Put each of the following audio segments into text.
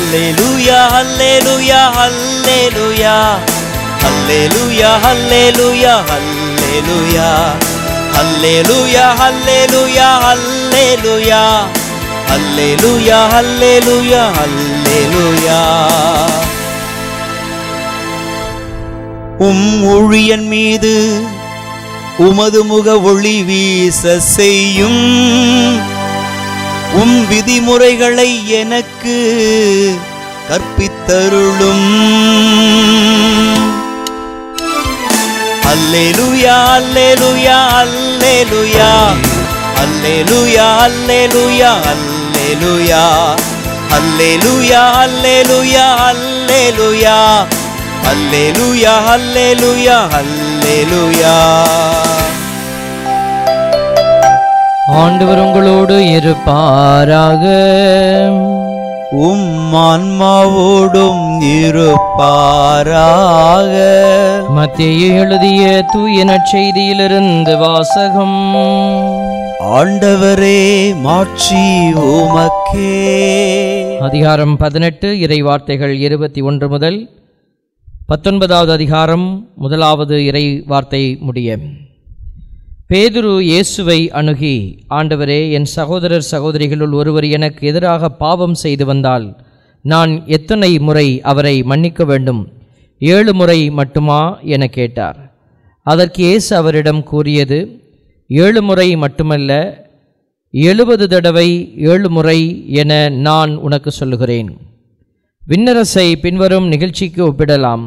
ஹல்லேலூயா ஹல்லேலூயா ஹல்லேலூயா ஹல்லேலூயா ஹல்லேலூயா ஹல்லேலூயா ஹல்லேலூயா ஹல்லேலூயா ஹல்லேலூயா ஹல்லேலூயா ஹல்லேலூயா ஹல்லேலூயா உம் ஊழியன் மீது உமது முக ஒளி வீச செய்யும் உம் விதிமுறைகளை எனக்கு கற்பித்தருளும் அல்லேலூயா அல்லேலூயா அல்லேலூயா அல்லேலூயா அல்லேலூயா அல்லேலூயா அல்லேலூயா அல்லேலூயா அல்லேலூயா அல்லேலூயா அல்லேலூயா அல்லேலூயா ஆண்டவர் உங்களோடு இருப்பாராக உம் ஆன்மாவோடும் இருப்பாராக மத்திய எழுதிய தூய நற்செய்தியிலிருந்து வாசகம் ஆண்டவரே மாட்சி உமக்கே அதிகாரம் பதினெட்டு இறை வார்த்தைகள் இருபத்தி ஒன்று முதல் பத்தொன்பதாவது அதிகாரம் முதலாவது இறை வார்த்தை முடிய பேதுரு இயேசுவை அணுகி ஆண்டவரே என் சகோதரர் சகோதரிகளுள் ஒருவர் எனக்கு எதிராக பாவம் செய்து வந்தால் நான் எத்தனை முறை அவரை மன்னிக்க வேண்டும் ஏழு முறை மட்டுமா என கேட்டார் அதற்கு இயேசு அவரிடம் கூறியது ஏழு முறை மட்டுமல்ல எழுபது தடவை ஏழு முறை என நான் உனக்கு சொல்லுகிறேன் விண்ணரசை பின்வரும் நிகழ்ச்சிக்கு ஒப்பிடலாம்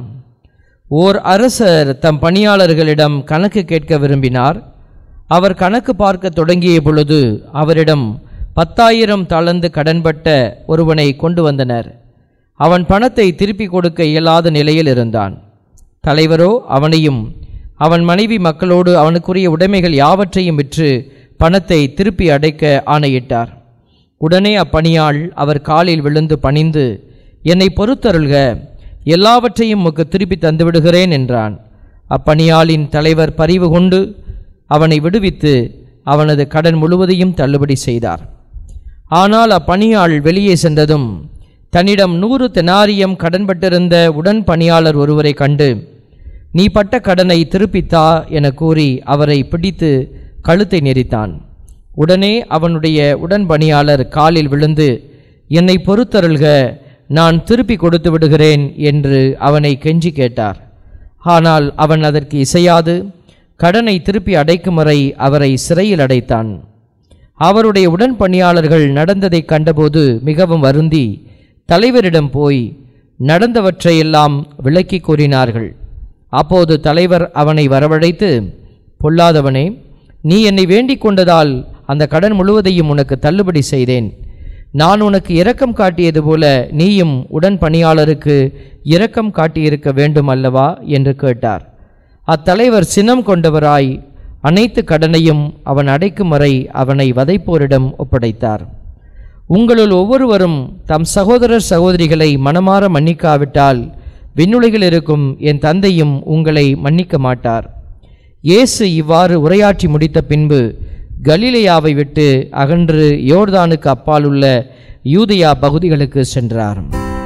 ஓர் அரசர் தம் பணியாளர்களிடம் கணக்கு கேட்க விரும்பினார் அவர் கணக்கு பார்க்க தொடங்கிய பொழுது அவரிடம் பத்தாயிரம் தாளந்து கடன்பட்ட ஒருவனை கொண்டு வந்தனர் அவன் பணத்தை திருப்பி கொடுக்க இயலாத நிலையில் இருந்தான் தலைவரோ அவனையும் அவன் மனைவி மக்களோடு அவனுக்குரிய உடைமைகள் யாவற்றையும் விற்று பணத்தை திருப்பி அடைக்க ஆணையிட்டார் உடனே அப்பணியாள் அவர் காலில் விழுந்து பணிந்து என்னை பொறுத்தருள்க எல்லாவற்றையும் உமக்கு திருப்பி தந்துவிடுகிறேன் என்றான் அப்பணியாளின் தலைவர் பரிவு கொண்டு அவனை விடுவித்து அவனது கடன் முழுவதையும் தள்ளுபடி செய்தார் ஆனால் அப்பணியாள் வெளியே சென்றதும் தன்னிடம் நூறு தெனாரியம் கடன்பட்டிருந்த உடன் பணியாளர் ஒருவரை கண்டு நீ பட்ட கடனை திருப்பித்தா என கூறி அவரை பிடித்து கழுத்தை நெரித்தான் உடனே அவனுடைய உடன் பணியாளர் காலில் விழுந்து என்னை பொறுத்தருள்க நான் திருப்பி கொடுத்து விடுகிறேன் என்று அவனை கெஞ்சி கேட்டார் ஆனால் அவன் அதற்கு இசையாது கடனை திருப்பி அடைக்கும் வரை அவரை சிறையில் அடைத்தான் அவருடைய உடன் பணியாளர்கள் நடந்ததைக் கண்டபோது மிகவும் வருந்தி தலைவரிடம் போய் நடந்தவற்றையெல்லாம் விளக்கி கூறினார்கள் அப்போது தலைவர் அவனை வரவழைத்து பொல்லாதவனே நீ என்னை வேண்டிக் கொண்டதால் அந்த கடன் முழுவதையும் உனக்கு தள்ளுபடி செய்தேன் நான் உனக்கு இரக்கம் காட்டியது போல நீயும் உடன் பணியாளருக்கு இரக்கம் காட்டியிருக்க வேண்டும் அல்லவா என்று கேட்டார் அத்தலைவர் சினம் கொண்டவராய் அனைத்து கடனையும் அவன் அடைக்கும் வரை அவனை வதைப்போரிடம் ஒப்படைத்தார் உங்களுள் ஒவ்வொருவரும் தம் சகோதரர் சகோதரிகளை மனமாற மன்னிக்காவிட்டால் விண்ணுலகில் இருக்கும் என் தந்தையும் உங்களை மன்னிக்க மாட்டார் இயேசு இவ்வாறு உரையாற்றி முடித்த பின்பு கலிலேயாவை விட்டு அகன்று யோர்தானுக்கு அப்பாலுள்ள யூதயா பகுதிகளுக்கு சென்றார்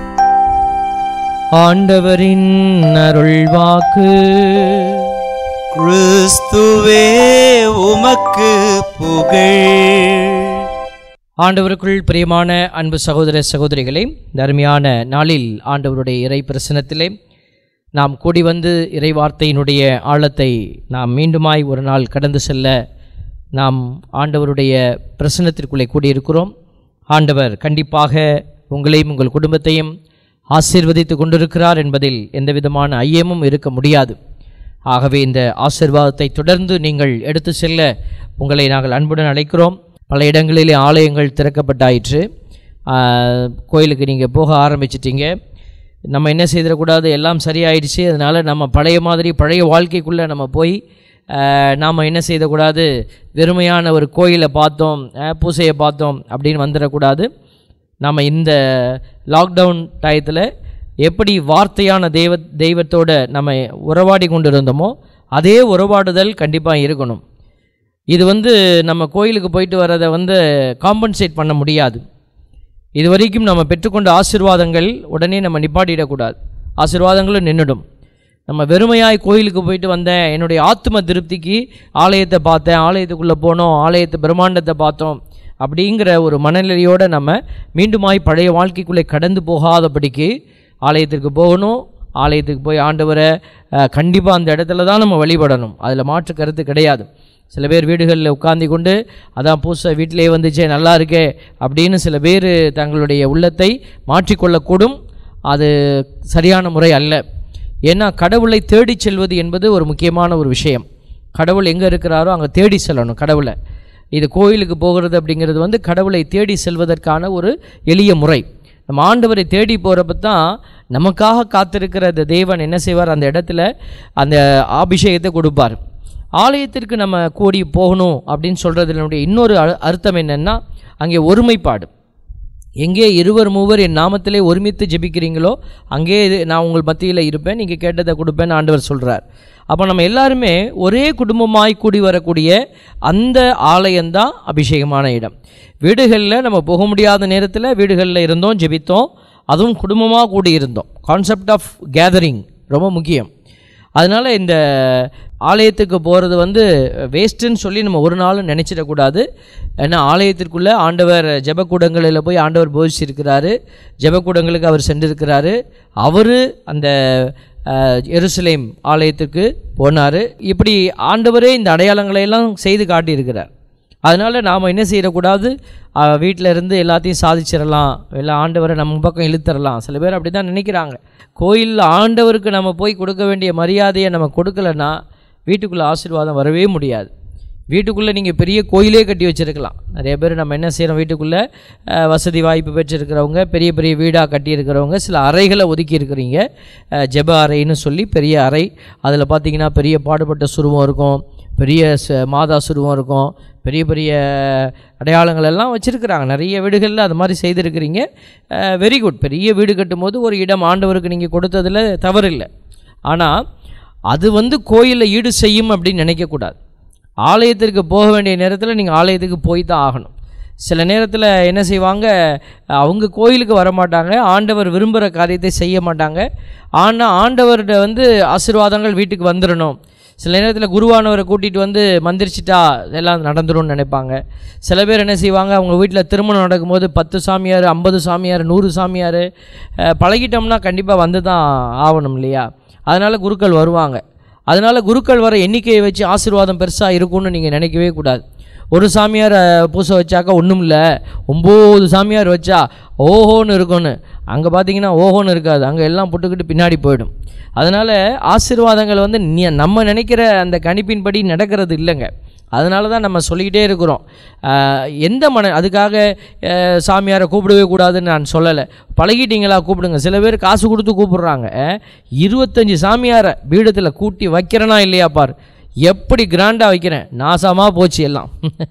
ஆண்டவரின் அருள்வாக்கு கிறிஸ்துவே உமக்கு புகழ் ஆண்டவருக்குள் பிரியமான அன்பு சகோதர சகோதரிகளே இந்த அருமையான நாளில் ஆண்டவருடைய இறை பிரசனத்திலே நாம் கூடி வந்து இறை வார்த்தையினுடைய ஆழத்தை நாம் மீண்டுமாய் ஒரு நாள் கடந்து செல்ல நாம் ஆண்டவருடைய பிரசனத்திற்குள்ளே கூடியிருக்கிறோம் ஆண்டவர் கண்டிப்பாக உங்களையும் உங்கள் குடும்பத்தையும் ஆசீர்வதித்து கொண்டிருக்கிறார் என்பதில் எந்த விதமான ஐயமும் இருக்க முடியாது ஆகவே இந்த ஆசீர்வாதத்தை தொடர்ந்து நீங்கள் எடுத்து செல்ல உங்களை நாங்கள் அன்புடன் அழைக்கிறோம் பல இடங்களிலே ஆலயங்கள் திறக்கப்பட்டாயிற்று ஆஹ், கோயிலுக்கு நீங்கள் போக ஆரம்பிச்சிட்டீங்க நம்ம என்ன செய்திடக்கூடாது எல்லாம் சரியாயிடுச்சு அதனால் நம்ம பழைய மாதிரி பழைய வாழ்க்கைக்குள்ளே நம்ம போய் நாம் என்ன செய்யக்கூடாது வெறுமையான ஒரு கோயிலை பார்த்தோம் ஆஹ், பூசையை பார்த்தோம் அப்படின்னு வந்துடக்கூடாது நம்ம இந்த லாக்டவுன் டயத்தில் எப்படி வார்த்தையான தெய்வ தெய்வத்தோட நம்ம உறவாடி கொண்டு இருந்தோமோ அதே உறவாடுதல் கண்டிப்பாக இருக்கணும் இது வந்து நம்ம கோயிலுக்கு போயிட்டு வரதை வந்து காம்பன்சேட் பண்ண முடியாது இது வரைக்கும் நம்ம பெற்றுக்கொண்ட ஆசீர்வாதங்கள் உடனே நம்ம நிப்பாட்டிடக்கூடாது ஆசீர்வாதங்களும் நின்றுடும் நம்ம வெறுமையாய் கோயிலுக்கு போயிட்டு வந்தேன் என்னுடைய ஆத்ம திருப்திக்கு ஆலயத்தை பார்த்தேன் ஆலயத்துக்குள்ளே போனோம் ஆலயத்தை பிரம்மாண்டத்தை பார்த்தோம் அப்படிங்கிற ஒரு மனநிலையோடு நம்ம மீண்டுமாய் பழைய வாழ்க்கைக்குள்ளே கடந்து போகாதபடிக்கு ஆலயத்திற்கு போகணும் ஆலயத்துக்கு போய் ஆண்டவரை கண்டிப்பாக அந்த இடத்துல தான் நம்ம வழிபடணும் அதில் மாற்று கருத்து கிடையாது சில பேர் வீடுகளில் உட்கார்ந்து கொண்டு அதான் பூசை வீட்டிலே வந்துச்சே நல்லா இருக்கே அப்படின்னு சில பேர் தங்களுடைய உள்ளத்தை மாற்றிக்கொள்ளக்கூடும் அது சரியான முறை அல்ல ஏன்னா கடவுளை தேடிச் செல்வது என்பது ஒரு முக்கியமான ஒரு விஷயம் கடவுள் எங்கே இருக்கிறாரோ அங்கே தேடி செல்லணும் கடவுளை இது கோயிலுக்கு போகிறது அப்படிங்கிறது வந்து கடவுளை தேடி செல்வதற்கான ஒரு எளிய முறை நம்ம ஆண்டவரை தேடி போகிறப்ப தான் நமக்காக காத்திருக்கிற அந்த தேவன் என்ன செய்வார் அந்த இடத்துல அந்த அபிஷேகத்தை கொடுப்பார் ஆலயத்திற்கு நம்ம கூடி போகணும் அப்படின்னு சொல்கிறதுனுடைய இன்னொரு அ- அர்த்தம் என்னென்னா அங்கே ஒருமைப்பாடு எங்கே இருவர் மூவர் என் நாமத்திலே ஒருமித்து ஜெபிக்கிறீங்களோ அங்கே இது- நான் உங்கள் மத்தியில் இருப்பேன் நீங்கள் கேட்டதை கொடுப்பேன்னு ஆண்டவர் சொல்கிறார் அப்போ நம்ம எல்லாருமே ஒரே குடும்பமாய் கூடி வரக்கூடிய அந்த ஆலயம்தான் அபிஷேகமான இடம் வீடுகளில் நம்ம போக முடியாத நேரத்தில் வீடுகளில் இருந்தோம் ஜெபித்தோம் அதுவும் குடும்பமாக கூடி இருந்தோம் கான்செப்ட் ஆஃப் கேதரிங் ரொம்ப முக்கியம் அதனால் இந்த ஆலயத்துக்கு போகிறது வந்து வேஸ்ட்டுன்னு சொல்லி நம்ம ஒரு நாளும் நினச்சிடக்கூடாது ஏன்னா ஆலயத்திற்குள்ளே ஆண்டவர் ஜெபக்கூடங்களில் போய் ஆண்டவர் போதிச்சிருக்கிறாரு ஜெபக்கூடங்களுக்கு அவர் சென்றிருக்கிறாரு அவர் அந்த அஹ், எருசலேம் ஆலயத்துக்கு போனார் இப்படி ஆண்டவரே இந்த அடையாளங்களை எல்லாம் செய்து காட்டியிருக்கிறார் அதனால் நாம் என்ன செய்யக்கூடாது வீட்டில் இருந்து எல்லாத்தையும் சாதிச்சிடலாம் இல்லை ஆண்டவரை நம்ம பக்கம் இழுத்துறலாம் சில பேர் அப்படி தான் நினைக்கிறாங்க கோயிலில் ஆண்டவருக்கு நம்ம போய் கொடுக்க வேண்டிய மரியாதையை நம்ம கொடுக்கலன்னா வீட்டுக்குள்ளே ஆசீர்வாதம் வரவே முடியாது வீட்டுக்குள்ளே நீங்கள் பெரிய கோயிலே கட்டி வச்சுருக்கலாம் நிறைய பேர் நம்ம என்ன செய்கிறோம் வீட்டுக்குள்ளே அஹ், வசதி வாய்ப்பு பெற்றிருக்கிறவங்க பெரிய பெரிய வீடாக கட்டியிருக்கிறவங்க சில அறைகளை ஒதுக்கி இருக்கிறீங்க அஹ், ஜெப அறைன்னு சொல்லி பெரிய அறை அதில் பார்த்தீங்கன்னா பெரிய பாடுபட்ட சுருவம் இருக்கும் பெரிய ச- மாதா சுருவம் இருக்கும் பெரிய பெரிய அடையாளங்கள் எல்லாம் வச்சுருக்கிறாங்க நிறைய வீடுகளில் அது மாதிரி செய்திருக்கிறீங்க வெரி குட் பெரிய வீடு கட்டும்போது ஒரு இடம் ஆண்டவருக்கு நீங்கள் கொடுத்ததில் தவறில்லை ஆனால் அது வந்து கோயிலில் ஈடு செய்யும் அப்படின்னு நினைக்கக்கூடாது ஆலயத்திற்கு போக வேண்டிய நேரத்தில் நீங்கள் ஆலயத்துக்கு போய் தான் ஆகணும் சில நேரத்தில் என்ன செய்வாங்க அவங்க கோயிலுக்கு வர மாட்டாங்க ஆண்டவர் விரும்புகிற காரியத்தை செய்ய மாட்டாங்க ஆனால் ஆண்டவர்கிட்ட வந்து ஆசீர்வாதங்கள் வீட்டுக்கு வந்துடணும் சில நேரத்தில் குருவானவரை கூட்டிகிட்டு வந்து மந்திரிச்சிட்டா எல்லாம் நடந்துரும்னு நினைப்பாங்க சில பேர் என்ன செய்வாங்க அவங்க வீட்டில் திருமணம் நடக்கும்போது பத்து சாமியார் ஐம்பது சாமியார் நூறு சாமியார் அஹ், பழகிட்டோம்னா கண்டிப்பாக வந்து தான் ஆகணும் இல்லையா அதனால் குருக்கள் வருவாங்க அதனால் குருக்கள் வர எண்ணிக்கையை வச்சு ஆசீர்வாதம் பெருசாக இருக்கும்னு நீங்கள் நினைக்கவே கூடாது ஒரு சாமியார் அஹ், பூசை வச்சாக்கா ஒன்றும் இல்லை ஒம்பது சாமியார் வச்சா ஓஹோன்னு இருக்கும்னு அங்கே பார்த்தீங்கன்னா ஓஹோன்னு இருக்காது அங்கே எல்லாம் புட்டுக்கிட்டு பின்னாடி போயிடும் அதனால் ஆசீர்வாதங்கள் வந்து நீ நம்ம நினைக்கிற அந்த கணிப்பின்படி நடக்கிறது இல்லைங்க அதனால தான் நம்ம சொல்லிக்கிட்டே இருக்கிறோம் ஆஹ், எந்த மன அதுக்காக ஆஹ், சாமியாரை கூப்பிடவே கூடாதுன்னு நான் சொல்லலை பழகிட்டீங்களா கூப்பிடுங்க சில பேர் காசு கொடுத்து கூப்பிடுறாங்க இருபத்தஞ்சி சாமியாரை பீடத்தில் கூட்டி வைக்கிறேனா இல்லையா பார் எப்படி கிராண்டாக வைக்கிறேன் நாசமாக போச்சு எல்லாம்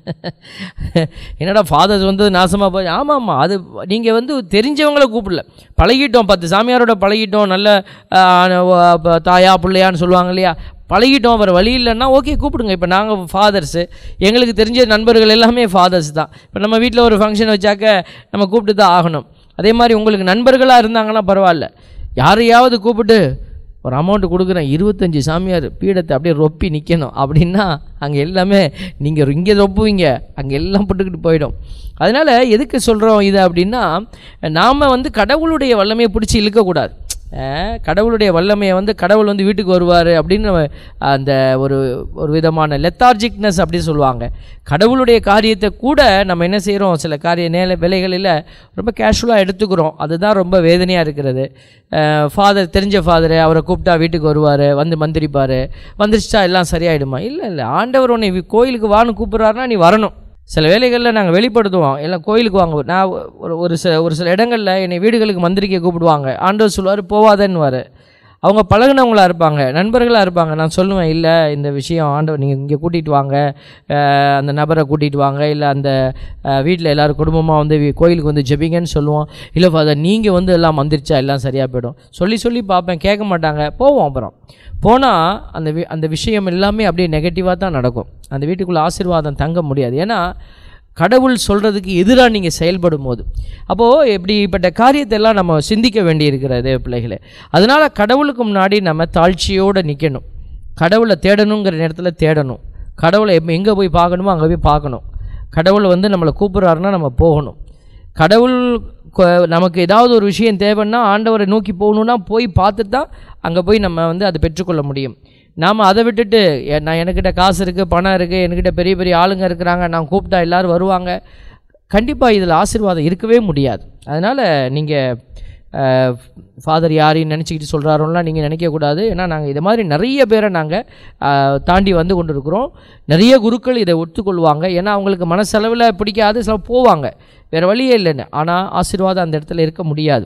என்னடா ஃபாதர்ஸ் வந்து நாசமாக போச்சு ஆமாம் ஆமாம் அது நீங்கள் வந்து தெரிஞ்சவங்கள கூப்பிடல பழகிட்டோம் பத்து சாமியாரோட பழகிட்டோம் நல்ல ஆஹ், ஆஹ், ப- தாயா பிள்ளையான்னு சொல்லுவாங்க இல்லையா பழகிட்டோம் வேறு வழி இல்லைன்னா ஓகே கூப்பிடுங்க இப்போ நாங்கள் ஃபாதர்ஸு எங்களுக்கு தெரிஞ்ச நண்பர்கள் எல்லாமே ஃபாதர்ஸ் தான் இப்போ நம்ம வீட்டில் ஒரு ஃபங்க்ஷன் வச்சாக்க நம்ம கூப்பிட்டு தான் ஆகணும் அதே மாதிரி உங்களுக்கு நண்பர்களாக இருந்தாங்கன்னா பரவாயில்ல யாரையாவது கூப்பிட்டு ஒரு அமௌண்ட் கொடுக்குறேன் இருபத்தஞ்சி சாமியார் பீடத்தை அப்படியே ரொப்பி நிற்கணும் அப்படின்னா அங்கே எல்லாமே நீங்கள் இங்கே ரொப்புவீங்க அங்கே எல்லாம் போட்டுக்கிட்டு போயிடும் அதனால் எதுக்கு சொல்கிறோம் இது அப்படின்னா நாம் வந்து கடவுளுடைய வல்லமையை பிடிச்சி இழுக்கக்கூடாது அஹ், கடவுளுடைய வல்லமையை வந்து கடவுள் வந்து வீட்டுக்கு வருவார் அப்படின்னு நம்ம அந்த ஒரு ஒரு விதமான லெத்தார்ஜிக்னஸ் அப்படின்னு சொல்லுவாங்க கடவுளுடைய காரியத்தை கூட நம்ம என்ன செய்கிறோம் சில காரிய நேர வேலைகளில் ரொம்ப கேஷுவலாக எடுத்துக்கிறோம் அதுதான் ரொம்ப வேதனையாக இருக்கிறது ஃபாதர் தெரிஞ்ச ஃபாதரு அவரை கூப்பிட்டா வீட்டுக்கு வருவார் வந்து மந்திரிப்பார் மந்திரிச்சிட்டா எல்லாம் சரியாயிடுமா இல்லை இல்லை ஆண்டவர் உன்னை வி- கோயிலுக்கு வான்னு கூப்பிட்றாருன்னா நீ வரணும் சில வேலைகளில் நாங்கள் வெளிப்படுத்துவோம் எல்லாம் கோயிலுக்கு வாங்க நான் ஒரு ஒரு சில ஒரு சில இடங்களில் என்னை வீடுகளுக்கு மந்திரிக்க கூப்பிடுவாங்க ஆண்டவர் சொல்லுவார் போவாதன்னுவார் அவங்க பழகுனவங்களா இருப்பாங்க நண்பர்களாக இருப்பாங்க நான் சொல்லுவேன் இல்லை இந்த விஷயம் ஆண்டவர் நீங்கள் இங்கே கூட்டிகிட்டு வாங்க அஹ், அந்த நபரை கூட்டிகிட்டு வாங்க இல்லை அந்த வீட்டில் எல்லோரும் குடும்பமாக வந்து வி- கோயிலுக்கு வந்து ஜெபிங்கன்னு சொல்லுவோம் இல்லை ஃபாதர் நீங்கள் வந்து எல்லாம் மந்திரிச்சா எல்லாம் சரியாக போயிடும் சொல்லி சொல்லி பார்ப்பேன் கேட்க மாட்டாங்க போவோம் அப்புறம் போனால் அந்த வி அந்த விஷயம் எல்லாமே அப்படியே நெகட்டிவாக தான் நடக்கும் அந்த வீட்டுக்குள்ளே ஆசீர்வாதம் தங்க முடியாது ஏன்னா கடவுள் சொல்கிறதுக்கு எதிராக நீங்கள் செயல்படும் போது அப்போது இப்படிப்பட்ட காரியத்தை எல்லாம் நம்ம சிந்திக்க வேண்டியிருக்கிறது பிள்ளைகளே அதனால் கடவுளுக்கு முன்னாடி நம்ம தாழ்ச்சியோடு நிற்கணும் கடவுளை தேடணுங்கிற நேரத்தில் தேடணும் கடவுளை எங்கே போய் பார்க்கணுமோ அங்கே போய் பார்க்கணும் கடவுள் வந்து நம்மளை கூப்பிட்றாருன்னா நம்ம போகணும் கடவுள் கொ- நமக்கு ஏதாவது ஒரு விஷயம் தேவைன்னா ஆண்டவரை நோக்கி போகணுன்னா போய் பார்த்துட்டு தான் அங்கே போய் நம்ம வந்து அதை பெற்றுக்கொள்ள முடியும் நாம் அதை விட்டுட்டு எ- நான் எனக்கிட்ட காசு இருக்குது பணம் இருக்குது என்கிட்ட பெரிய பெரிய ஆளுங்க இருக்கிறாங்க நான் கூப்பிட்டா எல்லோரும் வருவாங்க கண்டிப்பாக இதில் ஆசீர்வாதம் இருக்கவே முடியாது அதனால் நீங்கள் ஃபாதர் யாரையும் நினச்சிக்கிட்டு சொல்கிறாரோலாம் நீங்கள் நினைக்கக்கூடாது ஏன்னா நாங்கள் இது மாதிரி நிறைய பேரை நாங்கள் தாண்டி வந்து கொண்டு இருக்கிறோம் நிறைய குருக்கள் இதை ஒத்துக்கொள்வாங்க ஏன்னா அவங்களுக்கு மனசளவில் பிடிக்காது சில போவாங்க வேறு வழியே இல்லைன்னு ஆனால் ஆசீர்வாதம் அந்த இடத்துல இருக்க முடியாது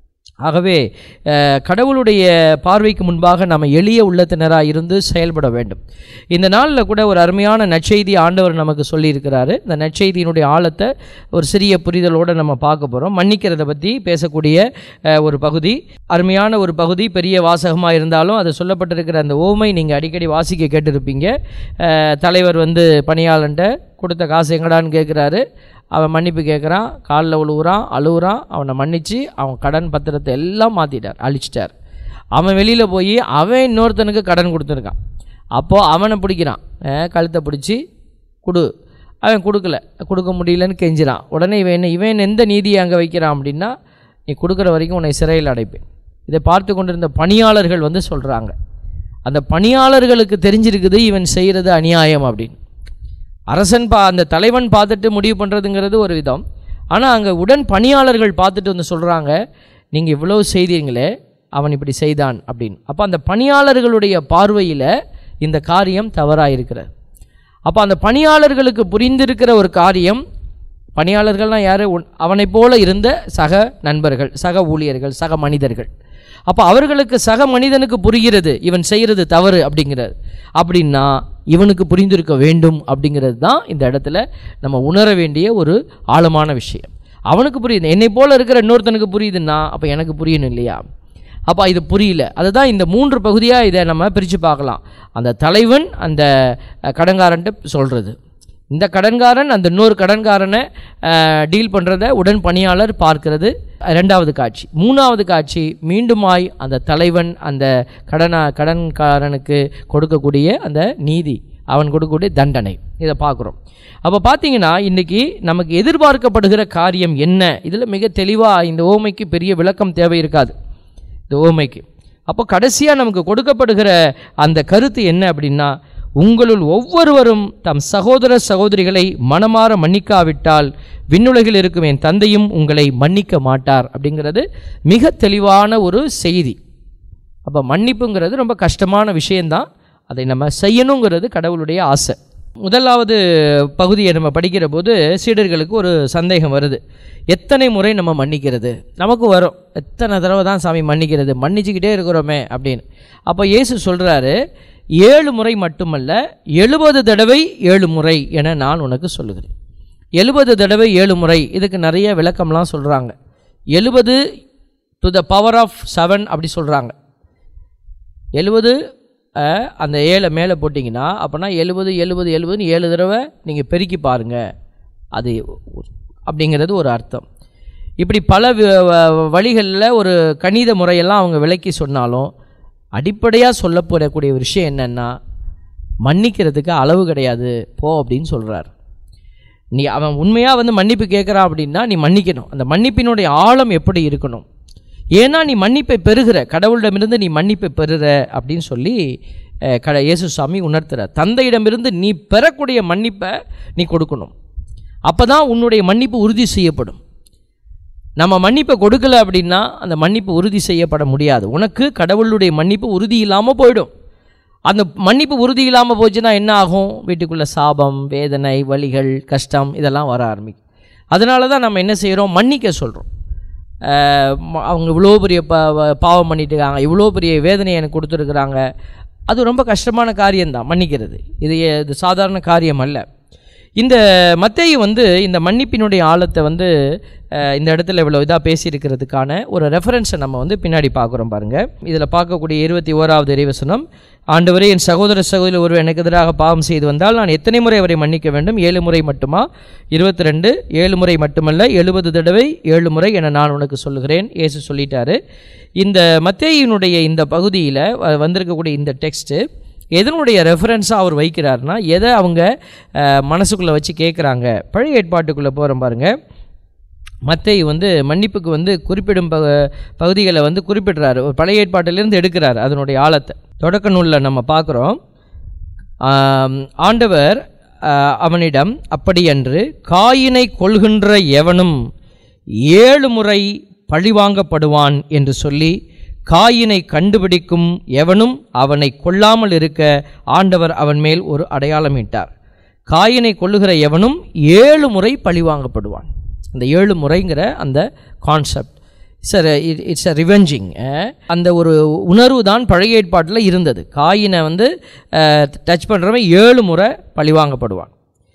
ஆகவே அஹ், கடவுளுடைய பார்வைக்கு முன்பாக நாம் எளிய உள்ளத்தினராக இருந்து செயல்பட வேண்டும் இந்த நாளில் கூட ஒரு அருமையான நற்செய்தி ஆண்டவர் நமக்கு சொல்லியிருக்கிறாரு இந்த நற்செய்தியினுடைய ஆழத்தை ஒரு சிறிய புரிதலோடு நம்ம பார்க்க போகிறோம் மன்னிக்கிறத பற்றி பேசக்கூடிய அஹ், ஒரு பகுதி அருமையான ஒரு பகுதி பெரிய வாசகமாக இருந்தாலும் அது சொல்லப்பட்டிருக்கிற அந்த ஓமை நீங்கள் அடிக்கடி வாசிக்க கேட்டிருப்பீங்க அஹ், தலைவர் வந்து பணியாளன்ட்ட கொடுத்த காசு எங்கடான்னு கேட்குறாரு அவன் மன்னிப்பு கேட்குறான் காலில் விழுவுறான் அழுவுறான் அவனை மன்னித்து அவன் கடன் பத்திரத்தை எல்லாம் மாற்றிட்டார் அழிச்சிட்டார் அவன் வெளியில் போய் அவன் இன்னொருத்தனுக்கு கடன் கொடுத்துருக்கான் அப்போது அவனை பிடிக்கிறான் அஹ் கழுத்தை பிடிச்சி கொடு அவன் கொடுக்கல கொடுக்க முடியலன்னு கெஞ்சிறான் உடனே இவன் என்ன இவன் எந்த நீதியை அங்கே வைக்கிறான் அப்படின்னா நீ கொடுக்குற வரைக்கும் உன்னை சிறையில் அடைப்பேன் இதை பார்த்து கொண்டிருந்த பணியாளர்கள் வந்து சொல்கிறாங்க அந்த பணியாளர்களுக்கு தெரிஞ்சிருக்குது இவன் செய்கிறது அநியாயம் அப்படின்னு அரசன் பா அந்த தலைவன் பார்த்துட்டு முடிவு பண்ணுறதுங்கிறது ஒரு விதம் ஆனால் அங்கே உடன் பணியாளர்கள் பார்த்துட்டு வந்து சொல்கிறாங்க நீங்கள் இவ்வளோ செய்தீங்களே அவன் இப்படி செய்தான் அப்படின்னு அப்போ அந்த பணியாளர்களுடைய பார்வையில் இந்த காரியம் தவறாக இருக்கிறது அப்போ அந்த பணியாளர்களுக்கு புரிந்திருக்கிற ஒரு காரியம் பணியாளர்கள்னால் யார் அவனைப் போல இருந்த சக நண்பர்கள் சக ஊழியர்கள் சக மனிதர்கள் அப்போ அவர்களுக்கு சக மனிதனுக்கு புரிகிறது இவன் செய்கிறது தவறு அப்படிங்கிறது அப்படின்னா இவனுக்கு புரிந்திருக்க வேண்டும் அப்படிங்கிறது தான் இந்த இடத்துல நம்ம உணர வேண்டிய ஒரு ஆழமான விஷயம் அவனுக்கு புரியுது என்னை போல இருக்கிற இன்னொருத்தனுக்கு புரியுதுன்னா அப்போ எனக்கு புரியணும் இல்லையா அப்போ இது புரியல அதுதான் இந்த மூன்று பகுதியாக இதை நம்ம பிரித்து பார்க்கலாம் அந்த தலைவன் அந்த அஹ், கடன்காரன்ட்டு சொல்கிறது இந்த கடன்காரன் அந்த இன்னொரு கடன்காரனை டீல் பண்ணுறத உடன் பணியாளர் பார்க்கிறது ரெண்டாவது காட்சி மூணாவது காட்சி மீண்டுமாய் அந்த தலைவன் அந்த கடனா கடன்காரனுக்கு கொடுக்கக்கூடிய அந்த நீதி அவன் கொடுக்கக்கூடிய தண்டனை இதை பார்க்குறோம் அப்போ பார்த்தீங்கன்னா இன்றைக்கி நமக்கு எதிர்பார்க்கப்படுகிற காரியம் என்ன இதில் மிக தெளிவாக இந்த ஓமைக்கு பெரிய விளக்கம் தேவை இருக்காது இந்த ஓமைக்கு அப்போ கடைசியாக நமக்கு கொடுக்கப்படுகிற அந்த கருத்து என்ன அப்படின்னா உங்களுள் ஒவ்வொருவரும் தம் சகோதர சகோதரிகளை மனமாற மன்னிக்காவிட்டால் விண்ணுலகில் இருக்கும் என் தந்தையும் உங்களை மன்னிக்க மாட்டார் அப்படிங்கிறது மிக தெளிவான ஒரு செய்தி அப்போ மன்னிப்புங்கிறது ரொம்ப கஷ்டமான விஷயந்தான் அதை நம்ம செய்யணுங்கிறது கடவுளுடைய ஆசை முதலாவது பகுதியை நம்ம படிக்கிற போது சீடர்களுக்கு ஒரு சந்தேகம் வருது எத்தனை முறை நம்ம மன்னிக்கிறது நமக்கு வரும் எத்தனை தடவை தான் சாமி மன்னிக்கிறது மன்னிச்சுக்கிட்டே இருக்கிறோமே அப்படின்னு அப்போ இயேசு சொல்கிறாரு ஏழு முறை மட்டுமல்ல எழுபது தடவை ஏழு முறை என நான் உனக்கு சொல்லுகிறேன் எழுபது தடவை ஏழு முறை இதுக்கு நிறைய விளக்கம்லாம் சொல்கிறாங்க எழுபது to the power of seven அப்படி சொல்கிறாங்க எழுபது அந்த ஏழை மேலே போட்டிங்கன்னா அப்போனா எழுபது எழுபது எழுபதுன்னு ஏழு தடவை நீங்கள் பெருக்கி பாருங்கள் அது அப்படிங்கிறது ஒரு அர்த்தம் இப்படி பல வழிகளில் ஒரு கணித முறையெல்லாம் அவங்க விளக்கி சொன்னாலும் அடிப்படையாக சொல்லப்படக்கூடிய ஒரு விஷயம் என்னென்னா மன்னிக்கிறதுக்கு அளவு கிடையாது போ அப்படின்னு சொல்கிறார் நீ அவன் உண்மையாக வந்து மன்னிப்பு கேட்குறான் அப்படின்னா நீ மன்னிக்கணும் அந்த மன்னிப்பினுடைய ஆழம் எப்படி இருக்கணும் ஏன்னா நீ மன்னிப்பை பெறுகிற கடவுளிடமிருந்து நீ மன்னிப்பை பெறுகிற அப்படின்னு சொல்லி அஹ், கட இயேசு சாமி உணர்த்துற தந்தையிடமிருந்து நீ பெறக்கூடிய மன்னிப்பை நீ கொடுக்கணும் அப்போ தான் உன்னுடைய மன்னிப்பு உறுதி செய்யப்படும் நம்ம மன்னிப்பை கொடுக்கல அப்படின்னா அந்த மன்னிப்பு உறுதி செய்யப்பட முடியாது உனக்கு கடவுளுடைய மன்னிப்பு உறுதி இல்லாமல் போயிடும் அந்த மன்னிப்பு உறுதி இல்லாமல் போச்சுன்னா என்ன ஆகும் வீட்டுக்குள்ளே சாபம் வேதனை வலிகள் கஷ்டம் இதெல்லாம் வர ஆரம்பிக்கும் அதனால தான் நம்ம என்ன செய்கிறோம் மன்னிக்க சொல்கிறோம் அவங்க இவ்வளோ பெரிய ப வ- பாவம் பண்ணிட்டு இருக்காங்க இவ்வளோ பெரிய வேதனையை எனக்கு கொடுத்துருக்குறாங்க அது ரொம்ப கஷ்டமான காரியம்தான் மன்னிக்கிறது இது ஏ- இது சாதாரண காரியம் அல்ல இந்த மத்தேயு வந்து இந்த மன்னிப்பினுடைய ஆழத்தை வந்து அஹ், இந்த இடத்துல இவ்வளோ இதாக பேசியிருக்கிறதுக்கான ஒரு ரெஃபரன்ஸை நம்ம வந்து பின்னாடி பார்க்குறோம் பாருங்கள் இதில் பார்க்கக்கூடிய இருபத்தி ஓராவது இறைவசனம் ஆண்டவரே என் சகோதர சகோதரி ஒருவர் எனக்கு எதிராக பாவம் செய்து வந்தால் நான் எத்தனை முறை அவரை மன்னிக்க வேண்டும் ஏழு முறை மட்டுமா இருபத்தி ரெண்டு ஏழு முறை மட்டுமல்ல எழுபது தடவை ஏழு முறை என நான் உனக்கு சொல்லுகிறேன் இயேசு சொல்லிட்டாரு இந்த மத்தேயினுடைய இந்த பகுதியில் வந்திருக்கக்கூடிய இந்த டெக்ஸ்ட்டு எதனுடைய ரெஃபரன்ஸாக அவர் வைக்கிறாருன்னா எதை அவங்க மனசுக்குள்ளே வச்சு கேட்குறாங்க பழைய ஏற்பாட்டுக்குள்ளே போகிறோம் பாருங்கள் மத்தேயு வந்து மன்னிப்புக்கு வந்து குறிப்பிடும் பக பகுதிகளை வந்து குறிப்பிடுறாரு ஒரு பழைய ஏற்பாட்டிலிருந்து எடுக்கிறார் அதனுடைய ஆழத்தை தொடக்க நூலில் நம்ம பார்க்குறோம் ஆண்டவர் ஆ, அவனிடம் அப்படியன்று காயினை கொள்கின்ற எவனும் ஏழு முறை பழிவாங்கப்படுவான் என்று சொல்லி காயினை கண்டுபிடிக்கும் எவனும் அவனை கொல்லாமல் இருக்க ஆண்டவர் அவன் மேல் ஒரு அடையாளமிட்டார் காயினை கொல்லுகிற எவனும் ஏழு முறை பழிவாங்கப்படுவான் அந்த ஏழு முறைங்கிற அந்த concept it's uh it's uh revenging அந்த ஒரு உணர்வு தான் பழைய ஏற்பாட்டில் இருந்தது காயினை வந்து டச் பண்ணுறவன் ஏழு முறை பழிவாங்கப்படுவான்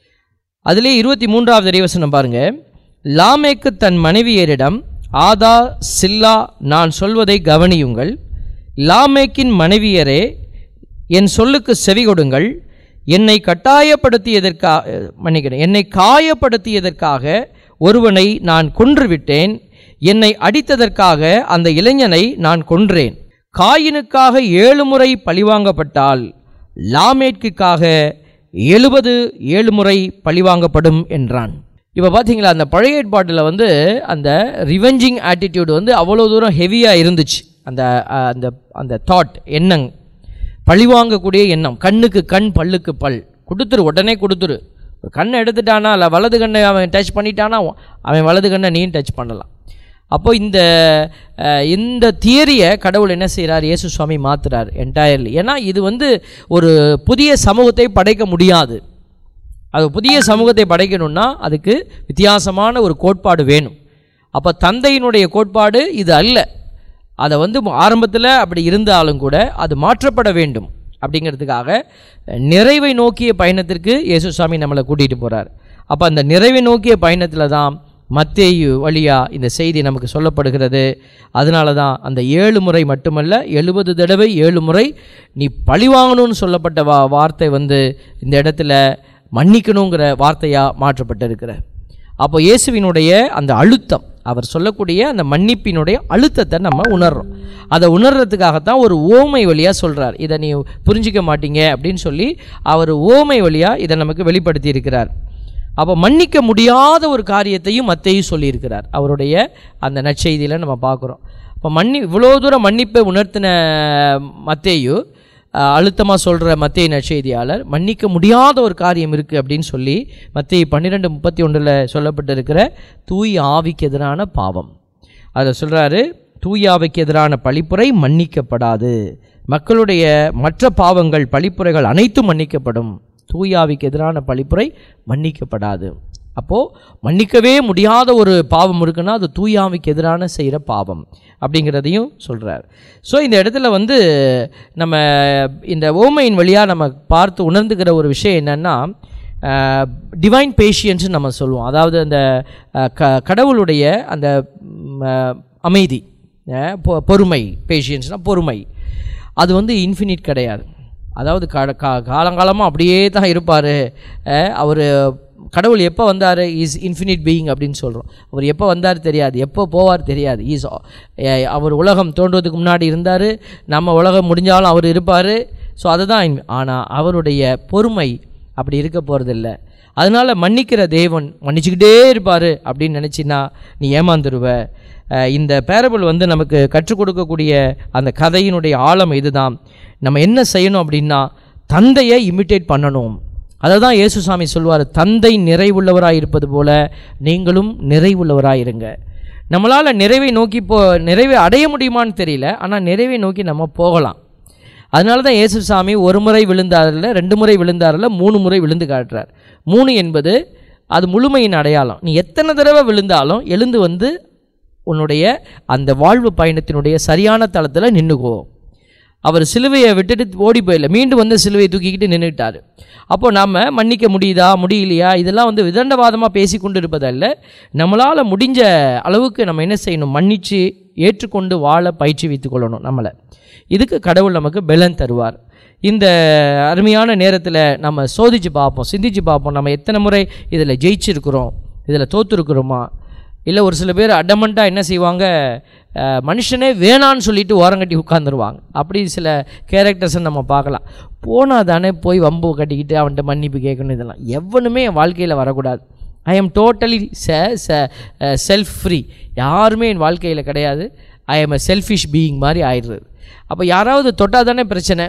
அதிலே இருபத்தி மூன்றாவது இறைவசனம் பாருங்க லாமேக்கு தன் மனைவியரிடம் ஆதா சில்லா நான் சொல்வதை கவனியுங்கள் லாமேக்கின் மனைவியரே என் சொல்லுக்கு செவி கொடுங்கள் என்னை கட்டாயப்படுத்தியதற்காக மன்னிக்கிறேன் என்னை காயப்படுத்தியதற்காக ஒருவனை நான் கொன்றுவிட்டேன் என்னை அடித்ததற்காக அந்த இளைஞனை நான் கொன்றேன் காயினுக்காக ஏழு முறை பழிவாங்கப்பட்டால் லாமேட்குக்காக எழுபது ஏழு முறை பழிவாங்கப்படும் என்றான் இப்போ பார்த்தீங்களா அந்த பழைய ஏற்பாட்டில் வந்து அந்த ரிவெஞ்சிங் ஆட்டிடியூட் வந்து அவ்வளோ தூரம் ஹெவியாக இருந்துச்சு அந்த அஹ், அந்த அந்த தாட் எண்ணம் பழிவாங்கக்கூடிய எண்ணம் கண்ணுக்கு கண் பல்லுக்கு பல் கொடுத்துரு உடனே கொடுத்துரு ஒரு கண்ணை எடுத்துட்டானா இல்லை வலது கண்ணை அவன் டச் பண்ணிட்டானா அவன் வலது கண்ணை நீயும் டச் பண்ணலாம் அப்போ இந்த அஹ், இந்த தியரியை கடவுள் என்ன செய்கிறார் இயேசு சுவாமி மாத்துறார் என்டையர்லி ஏன்னா இது வந்து ஒரு புதிய சமூகத்தை படைக்க முடியாது அது புதிய சமூகத்தை படைக்கணும்னா அதுக்கு வித்தியாசமான ஒரு கோட்பாடு வேணும் அப்போ தந்தையினுடைய கோட்பாடு இது அல்ல அதை வந்து ஆரம்பத்தில் அப்படி இருந்தாலும் கூட அது மாற்றப்பட வேண்டும் அப்படிங்கிறதுக்காக நிறைவை நோக்கிய பயணத்திற்கு இயேசுசாமி நம்மளை கூட்டிகிட்டு போகிறார் அப்போ அந்த நிறைவை நோக்கிய பயணத்தில் தான் மத்தேயு வழியா இந்த செய்தி நமக்கு சொல்லப்படுகிறது அதனால தான் அந்த ஏழு முறை மட்டுமல்ல எழுபது தடவை ஏழு முறை நீ பழி வாங்கணும்னு சொல்லப்பட்ட வா வார்த்தை வந்து இந்த இடத்துல மன்னிக்கணுங்கிற வார்த்தையாக மாற்றப்பட்டிருக்கிற அப்போ இயேசுவினுடைய அந்த அழுத்தம் அவர் சொல்லக்கூடிய அந்த மன்னிப்பினுடைய அழுத்தத்தை நம்ம உணர்றோம் அதை உணர்றதுக்காகத்தான் ஒரு ஓமை வழியாக சொல்கிறார் இதை நீ புரிஞ்சிக்க மாட்டீங்க அப்படின்னு சொல்லி அவர் ஓமை வழியாக இதை நமக்கு வெளிப்படுத்தி இருக்கிறார் அப்போ மன்னிக்க முடியாத ஒரு காரியத்தையும் மத்தேயும் சொல்லியிருக்கிறார் அவருடைய அந்த நற்செய்தியில் நம்ம பார்க்குறோம் இப்போ மன்னி இவ்வளோ தூரம் மன்னிப்பை உணர்த்தின மத்தேயு அழுத்தமாக சொல்கிற மத்திய நற்செய்தியாளர் மன்னிக்க முடியாத ஒரு காரியம் இருக்குது அப்படின்னு சொல்லி மத்திய பன்னிரெண்டு முப்பத்தி ஒன்றில் சொல்லப்பட்டிருக்கிற தூய் ஆவிக்கு எதிரான பாவம் அதில் சொல்கிறாரு தூய் ஆவிக்கு எதிரான பழிப்புரை மன்னிக்கப்படாது மக்களுடைய மற்ற பாவங்கள் பழிப்புரைகள் அனைத்தும் மன்னிக்கப்படும் தூயாவிக்கு எதிரான பழிப்புரை மன்னிக்கப்படாது அப்போது மன்னிக்கவே முடியாத ஒரு பாவம் இருக்குன்னா அது தூயாவிக்கு எதிரான செய்கிற பாவம் அப்படிங்கிறதையும் சொல்கிறார் ஸோ இந்த இடத்துல வந்து நம்ம இந்த ஓமையின் வழியாக நம்ம பார்த்து உணர்ந்துக்கிற ஒரு விஷயம் என்னென்னா டிவைன் பேஷியன்ஸ்னு நம்ம சொல்லுவோம் அதாவது அந்த அஹ், க கடவுளுடைய அந்த ம், அஹ், அமைதி அஹ், பொ- பொறுமை பேஷியன்ஸ்னால் பொறுமை அது வந்து இன்ஃபினிட் கிடையாது அதாவது கா கா காலங்காலமாக அப்படியே தான் இருப்பார் அவர் கடவுள் எப்போ வந்தார் இஸ் இன்ஃபினிட் பீயிங் அப்படின்னு சொல்கிறோம் அவர் எப்போ வந்தார் தெரியாது எப்போ போவார் தெரியாது இஸ் அவர் உலகம் தோன்றுவதுக்கு முன்னாடி இருந்தார் நம்ம உலகம் முடிஞ்சாலும் அவர் இருப்பார் ஸோ அதுதான் ஆனால் அவருடைய பொறுமை அப்படி இருக்க போகிறதில்ல அதனால் மன்னிக்கிற தேவன் மன்னிச்சுக்கிட்டே இருப்பார் அப்படின்னு நினச்சின்னா நீ ஏமாந்துருவ அஹ் இந்த பேரபிள் வந்து நமக்கு கற்றுக் கொடுக்கக்கூடிய அந்த கதையினுடைய ஆழம் இதுதான் நம்ம என்ன செய்யணும் அப்படின்னா தந்தையை இமிட்டேட் பண்ணணும் அதை தான் இயேசுசாமி சொல்வார் தந்தை நிறைவுள்ளவராய் இருப்பது போல நீங்களும் நிறைவுள்ளவராய் இருங்க நம்மளால் நிறைவை நோக்கி போ நிறைவை அடைய முடியுமான்னு தெரியல ஆனால் நிறைவை நோக்கி நம்ம போகலாம் அதனால தான் இயேசுசாமி ஒரு முறை விழுந்தாரில் ரெண்டு முறை விழுந்தாரில் மூணு முறை விழுந்து காட்டுறார் மூணு என்பது அது முழுமையின் அடையாளம் நீ எத்தனை தடவை விழுந்தாலும் எழுந்து வந்து உன்னுடைய அந்த வாழ்வு பயணத்தினுடைய சரியான தளத்தில் நின்றுக்கோ அவர் சிலுவையை விட்டுட்டு ஓடி போயிடல மீண்டும் வந்து சிலுவையை தூக்கிக்கிட்டு நின்றுட்டார் அப்போ நாம் மன்னிக்க முடியுதா முடியலையா இதெல்லாம் வந்து விதண்டவாதமாக பேசி கொண்டு இருப்பதல்ல நம்மளால் முடிஞ்ச அளவுக்கு நம்ம என்ன செய்யணும் மன்னித்து ஏற்றுக்கொண்டு வாழ பயிற்சி வைத்துக் கொள்ளணும் நம்மளை இதுக்கு கடவுள் நமக்கு பலன் தருவார் இந்த அருமையான நேரத்தில் நம்ம சோதிச்சு பார்ப்போம் சிந்திச்சு பார்ப்போம் நம்ம எத்தனை முறை இதில் ஜெயிச்சிருக்கிறோம் இதில் தோத்துருக்குறோமா இல்லை ஒரு சில பேர் அடமண்ட்டாக என்ன செய்வாங்க அஹ், மனுஷனே வேணான்னு சொல்லிட்டு ஓரங்கட்டி உட்காந்துருவாங்க அப்படி சில கேரக்டர்ஸை நம்ம பார்க்கலாம் போனால் தானே போய் வம்பு கட்டிக்கிட்டு அவன்கிட்ட மன்னிப்பு கேட்கணும் இதெல்லாம் எவனுமே என் வாழ்க்கையில் வரக்கூடாது I am totally self free யாருமே என் வாழ்க்கையில் கிடையாது I am a selfish being மாதிரி ஆயிடுறது அப்போ யாராவது தொட்டால் தானே பிரச்சனை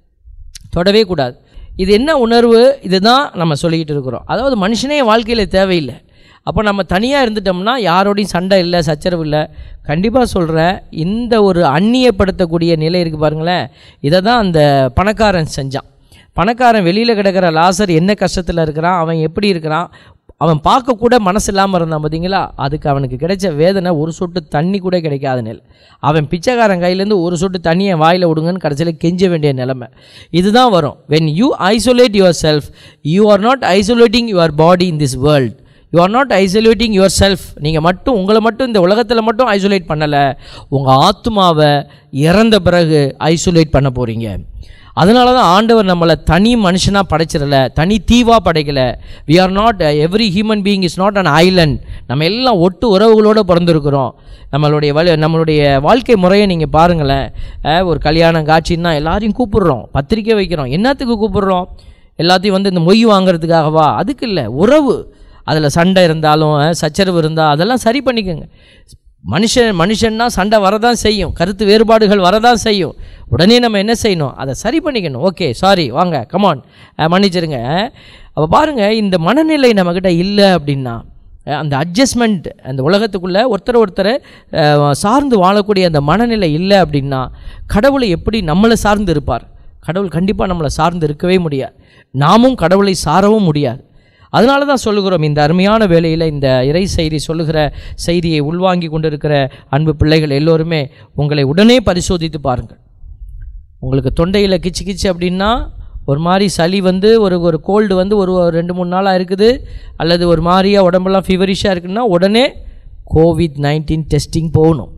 தொடவே கூடாது இது என்ன உணர்வு இதுதான் நம்ம சொல்லிக்கிட்டு இருக்கிறோம் அதாவது மனுஷனே என் வாழ்க்கையில் தேவையில்லை அப்போ நம்ம தனியாக இருந்துட்டோம்னா யாரோடையும் சண்டை இல்லை சச்சரவு இல்லை கண்டிப்பாக சொல்கிறேன் இந்த ஒரு அந்நியப்படுத்தக்கூடிய நிலை இருக்குது பாருங்களேன் இதை தான் அந்த பணக்காரன் செஞ்சான் பணக்காரன் வெளியில் கிடக்கிற லாசர் என்ன கஷ்டத்தில் இருக்கிறான் அவன் எப்படி இருக்கிறான் அவன் பார்க்க கூட மனசு இல்லாமல் இருந்தான் பார்த்தீங்களா அதுக்கு அவனுக்கு கிடைச்ச வேதனை ஒரு சொட்டு தண்ணி கூட கிடைக்காத நிலை அவன் பிச்சைக்காரன் கையிலேருந்து ஒரு சொட்டு தண்ணியை வாயில் விடுங்கன்னு கடைசியில் கெஞ்ச வேண்டிய நிலைமை இதுதான் வரும் when you isolate yourself you are not isolating your body in this world you are not isolating yourself நீங்கள் மட்டும் உங்களை மட்டும் இந்த உலகத்தில் மட்டும் ஐசோலேட் பண்ணலை உங்கள் ஆத்மாவை இறந்த பிறகு ஐசோலேட் பண்ண போகிறீங்க அதனால தான் ஆண்டவர் நம்மளை தனி மனுஷனாக படைச்சிடல தனி தீவாக படைக்கல we are not every human being is not an island நம்ம எல்லாம் ஒட்டு உறவுகளோடு பிறந்திருக்கிறோம் நம்மளுடைய வழி நம்மளுடைய வாழ்க்கை முறையை நீங்கள் பாருங்களேன் அஹ், ஒரு கல்யாணம் காட்சின்னா எல்லாரையும் கூப்பிடுறோம் பத்திரிக்கை வைக்கிறோம் என்னத்துக்கு கூப்பிடுறோம் எல்லாத்தையும் வந்து இந்த மொய் வாங்குறதுக்காகவா அதுக்கு இல்லை உறவு அதில் சண்டை இருந்தாலும் அஹ், சச்சரவு இருந்தால் அதெல்லாம் சரி பண்ணிக்கோங்க மனுஷன் மனுஷன்னா சண்டை வரதான் செய்யும் கருத்து வேறுபாடுகள் வரதான் செய்யும் உடனே நம்ம என்ன செய்யணும் அதை சரி பண்ணிக்கணும் ஓகே சாரி வாங்க கமான் மன்னிச்சிருங்க அப்போ பாருங்கள் இந்த மனநிலை நம்மக்கிட்ட இல்லை அப்படின்னா அஹ், அந்த அட்ஜஸ்ட்மெண்ட் அந்த உலகத்துக்குள்ளே ஒருத்தர் ஒருத்தரை அஹ், சார்ந்து வாழக்கூடிய அந்த மனநிலை இல்லை அப்படின்னா கடவுளை எப்படி நம்மளை சார்ந்து இருப்பார் கடவுள் கண்டிப்பாக நம்மளை சார்ந்து இருக்கவே முடியாது நாமும் கடவுளை சாரவும் முடியாது அதனால தான் சொல்லுகிறோம் இந்த அருமையான வேளையில் இந்த இறை செய்தி சொல்லுகிற செய்தியை உள்வாங்கி கொண்டிருக்கிற அன்பு பிள்ளைகள் எல்லோருமே உங்களை உடனே பரிசோதித்து பாருங்கள் உங்களுக்கு தொண்டையில் கிச்சு கிச்சு அப்படின்னா ஒரு மாதிரி சளி வந்து ஒரு ஒரு கோல்டு வந்து ஒரு ஒரு ரெண்டு மூணு நாளாக இருக்குது அல்லது ஒரு மாதிரியா உடம்பெல்லாம் ஃபீவரிஷாக இருக்குன்னா உடனே கோவிட் நைன்டீன் டெஸ்டிங் போகணும்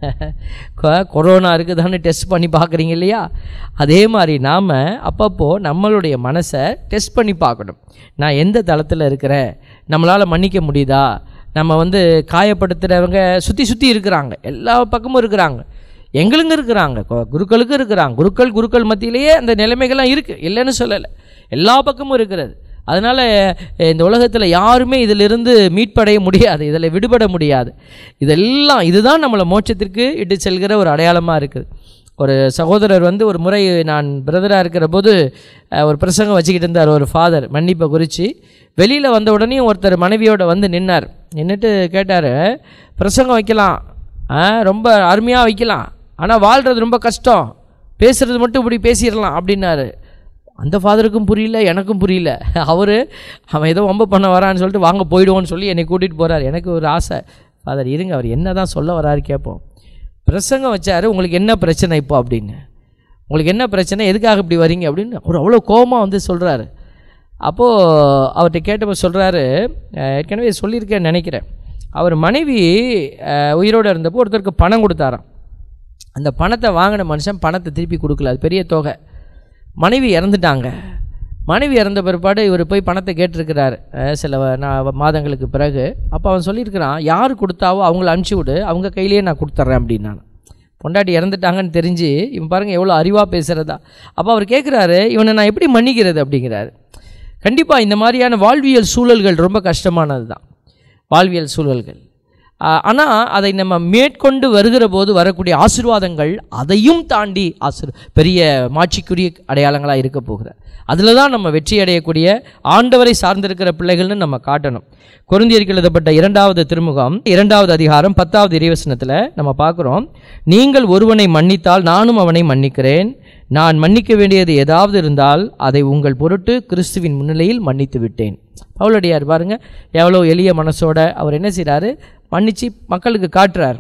கொ- கொரோனா இருக்குதான்னு டெஸ்ட் பண்ணி பார்க்குறீங்க இல்லையா அதே மாதிரி நாம் அப்பப்போ நம்மளுடைய மனசை டெஸ்ட் பண்ணி பார்க்கணும் நான் எந்த தளத்தில் இருக்கிறேன் நம்மளால் மன்னிக்க முடியுதா நம்ம வந்து காயப்படுத்துகிறவங்க சுற்றி சுற்றி இருக்கிறாங்க எல்லா பக்கமும் இருக்கிறாங்க எங்களுங்க இருக்கிறாங்க கொ- குருக்களுக்கு இருக்கிறாங்க குருக்கள் குருக்கள் மத்தியிலேயே அந்த நிலைமைகள்லாம் இருக்குது இல்லைன்னு சொல்லலை எல்லா பக்கமும் இருக்கிறது அதனால் இந்த உலகத்தில் யாருமே இதிலிருந்து மீட்படைய முடியாது இதில் விடுபட முடியாது இதெல்லாம் இதுதான் நம்மளை மோட்சத்திற்கு இட்டு செல்கிற ஒரு அடையாளமாக இருக்குது ஒரு சகோதரர் வந்து ஒரு முறை நான் பிரதராக இருக்கிற போது அஹ், ஒரு பிரசங்கம் வச்சுக்கிட்டு இருந்தார் ஒரு ஃபாதர் மன்னிப்பை குறித்து வெளியில் வந்த உடனே ஒருத்தர் மனைவியோட வந்து நின்னார் நின்றுட்டு கேட்டார் பிரசங்கம் வைக்கலாம் ஆ, ரொம்ப அருமையாக வைக்கலாம் ஆனால் வாழ்கிறது ரொம்ப கஷ்டம் பேசுகிறது மட்டும் இப்படி பேசிடலாம் அப்படின்னாரு அந்த ஃபாதருக்கும் புரியல எனக்கும் புரியல அவர் அவன் ஏதோ வம்ப பண்ண வரான்னு சொல்லிட்டு வாங்க போயிடுவோன்னு சொல்லி என்னை கூட்டிகிட்டு போகிறார் எனக்கு ஒரு ஆசை ஃபாதர் இருங்க அவர் என்ன தான் சொல்ல வராரு கேட்போம் பிரசங்கம் வச்சாரு உங்களுக்கு என்ன பிரச்சனை இப்போ அப்படின்னு உங்களுக்கு என்ன பிரச்சனை எதுக்காக இப்படி வரீங்க அப்படின்னு அவர் அவ்வளோ கோபமாக வந்து சொல்கிறாரு அப்போது அவர்கிட்ட கேட்டப்போ சொல்கிறாரு ஏற்கனவே சொல்லியிருக்கேன்னு நினைக்கிறேன் அவர் மனைவி அஹ், உயிரோடு இருந்தப்போ ஒருத்தருக்கு பணம் கொடுத்தாராம் அந்த பணத்தை வாங்கின மனுஷன் பணத்தை திருப்பி கொடுக்கல அது பெரிய தொகை மனைவி இறந்துட்டாங்க மனைவி இறந்த பிற்பாடு இவர் போய் பணத்தை கேட்டிருக்கிறாரு அஹ், சில வ- நா- மாதங்களுக்கு பிறகு அப்போ அவன் சொல்லியிருக்கிறான் யார் கொடுத்தாவோ அவங்கள அனுப்பிச்சி விடு அவங்க கையிலேயே நான் கொடுத்துட்றேன் அப்படின்னு நான் பொண்டாட்டி இறந்துட்டாங்கன்னு தெரிஞ்சு இவன் பாருங்கள் எவ்வளோ அறிவாக பேசுகிறதா அப்போ அவர் கேட்குறாரு இவனை நான் எப்படி மன்னிக்கிறது அப்படிங்கிறாரு கண்டிப்பாக இந்த மாதிரியான வாழ்வியல் சூழல்கள் ரொம்ப கஷ்டமானது தான் வாழ்வியல் சூழல்கள் ஆனால் அதை நம்ம மேற்கொண்டு வருகிற போது வரக்கூடிய ஆசீர்வாதங்கள் அதையும் தாண்டி ஆசிர் பெரிய மாட்சிக்குரிய அடையாளங்களாக இருக்க போகிற அதில் தான் நம்ம வெற்றி அடையக்கூடிய ஆண்டவரை சார்ந்திருக்கிற பிள்ளைகள்னு நம்ம காட்டணும் கொருந்தியருக்கு எழுதப்பட்ட இரண்டாவது திருமுகம் இரண்டாவது அதிகாரம் பத்தாவது இறைவசனத்தில் நம்ம பார்க்குறோம் நீங்கள் ஒருவனை மன்னித்தால் நானும் அவனை மன்னிக்கிறேன் நான் மன்னிக்க வேண்டியது ஏதாவது இருந்தால் அதை உங்கள் பொருட்டு கிறிஸ்துவின் முன்னிலையில் மன்னித்து விட்டேன் பவுலடியார் பாருங்க எவ்வளோ எளிய மனசோட அவர் என்ன செய்கிறாரு மன்னிச்சு மக்களுக்கு காட்டுறார்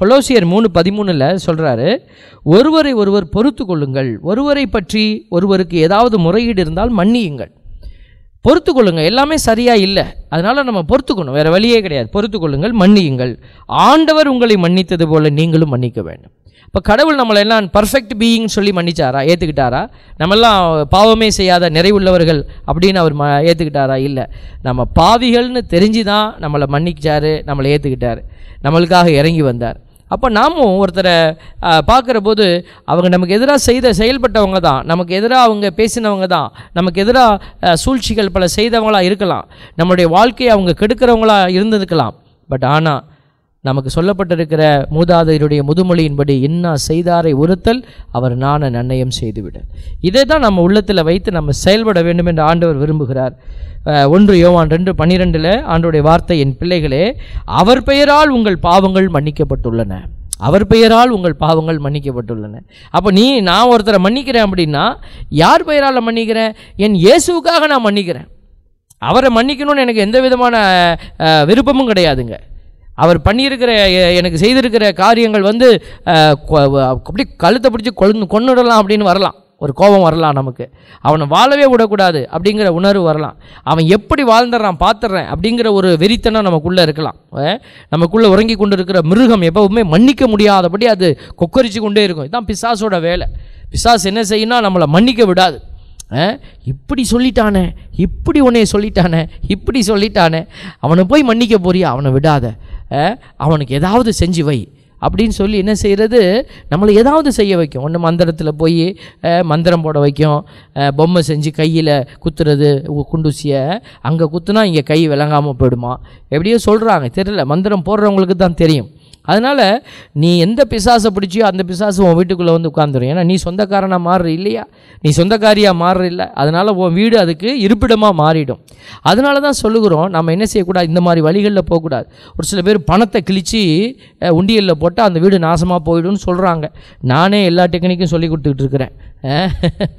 கொலோசியர் மூணு பதிமூணில் சொல்கிறாரு ஒருவரை ஒருவர் பொறுத்து கொள்ளுங்கள் ஒருவரை பற்றி ஒருவருக்கு ஏதாவது முறையீடு இருந்தால் மன்னியுங்கள் பொறுத்து கொள்ளுங்கள் எல்லாமே சரியாக இல்லை அதனால் நம்ம பொறுத்துக்கணும் வேறு வழியே கிடையாது பொறுத்து கொள்ளுங்கள் மன்னியுங்கள் ஆண்டவர் உங்களை மன்னித்தது போல நீங்களும் மன்னிக்க வேண்டும் இப்போ கடவுள் நம்மளை எல்லாம் பர்ஃபெக்ட் பீயிங் சொல்லி மன்னிச்சாரா ஏற்றுக்கிட்டாரா நம்மெல்லாம் பாவமே செய்யாத நிறைவுள்ளவர்கள் அப்படின்னு அவர் ம ஏற்றுக்கிட்டாரா இல்லை நம்ம பாவிகள்னு தெரிஞ்சு தான் நம்மளை மன்னிச்சாரு நம்மளை ஏற்றுக்கிட்டாரு நம்மளுக்காக இறங்கி வந்தார் அப்போ நாமும் ஒருத்தரை பார்க்குற போது அவங்க நமக்கு எதிராக செய்த செயல்பட்டவங்க தான் நமக்கு எதிராக அவங்க பேசினவங்க தான் நமக்கு எதிராக சூழ்ச்சிகள் பல செய்தவங்களாக இருக்கலாம் நம்மளுடைய வாழ்க்கையை அவங்க கெடுக்கிறவங்களா இருந்திருக்கலாம் பட் ஆனால் நமக்கு சொல்லப்பட்டிருக்கிற மூதாதையருடைய முதுமொழியின்படி என்ன செய்தாரை ஒருத்தல் அவர் நாண நன்னயம் செய்துவிட இதை தான் நம்ம உள்ளத்தில் வைத்து நம்ம செயல்பட வேண்டும் என்று ஆண்டவர் விரும்புகிறார் அஹ், ஒன்று யோவான் ரெண்டு பன்னிரெண்டில் ஆண்டவருடைய வார்த்தை என் பிள்ளைகளே அவர் பெயரால் உங்கள் பாவங்கள் மன்னிக்கப்பட்டுள்ளன அவர் பெயரால் உங்கள் பாவங்கள் மன்னிக்கப்பட்டுள்ளன அப்போ நீ நான் ஒருத்தரை மன்னிக்கிறேன் அப்படின்னா யார் பெயரால் மன்னிக்கிறேன் என் இயேசுவுக்காக நான் மன்னிக்கிறேன் அவரை மன்னிக்கணும்னு எனக்கு எந்த விதமான அஹ், விருப்பமும் கிடையாதுங்க அவர் பண்ணியிருக்கிற எ- எனக்கு செய்திருக்கிற காரியங்கள் வந்து அஹ், கொ- அப்படி கழுத்தை பிடிச்சி கொண்டு கொன்னுடலாம் அப்படின்னு வரலாம் ஒரு கோபம் வரலாம் நமக்கு அவனை வாழவே விடக்கூடாது அப்படிங்கிற உணர்வு வரலாம் அவன் எப்படி வாழ்ந்துடுறான் பார்த்துடுறேன் அப்படிங்கிற ஒரு வெறித்தனம் நமக்குள்ளே இருக்கலாம் அஹ், நமக்குள்ளே உறங்கி கொண்டு இருக்கிற மிருகம் எப்பவுமே மன்னிக்க முடியாதபடி அது கொக்கரிச்சு கொண்டே இருக்கும் இதுதான் பிசாசோட வேலை பிசாசு என்ன செய்யணும் நம்மளை மன்னிக்க விடாது அஹ், இப்படி சொல்லிட்டானே இப்படி உன்னைய சொல்லிட்டானே இப்படி சொல்லிட்டானே அவனை போய் மன்னிக்க போறியா அவனை விடாத அஹ், அவனுக்கு ஏதாவது செஞ்சு வை அப்படின்னு சொல்லி என்ன செய்கிறது நம்மளை ஏதாவது செய்ய வைக்கும் ஒன்று மந்திரத்தில் போய் அஹ், மந்திரம் போட வைக்கும் அஹ், பொம்மை செஞ்சு கையில் குத்துறது உ- குண்டூசியை அங்கே குத்துனா இங்கே கை விளங்காமல் போயிடுமா எப்படியோ சொல்கிறாங்க தெரியல மந்திரம் போடுறவங்களுக்கு தான் தெரியும் அதனால் நீ எந்த பிசாசை பிடிச்சியோ அந்த பிசாசு உன் வீட்டுக்குள்ளே வந்து உட்காந்துரும் ஏன்னா நீ சொந்தக்காரனாக மாறுற இல்லையா நீ சொந்தக்காரியாக மாறுற இல்லை அதனால் உன் வீடு அதுக்கு இருப்பிடமாக மாறிடும் அதனால தான் சொல்லுகிறோம் நம்ம என்ன செய்யக்கூடாது இந்த மாதிரி வழிகளில் போகக்கூடாது ஒரு சில பேர் பணத்தை கிழிச்சு அஹ், உண்டியலில் போட்டால் அந்த வீடு நாசமாக போயிடும்னு சொல்கிறாங்க நானே எல்லா டெக்னிக்கும் சொல்லி கொடுத்துக்கிட்டு இருக்கிறேன் அஹ்,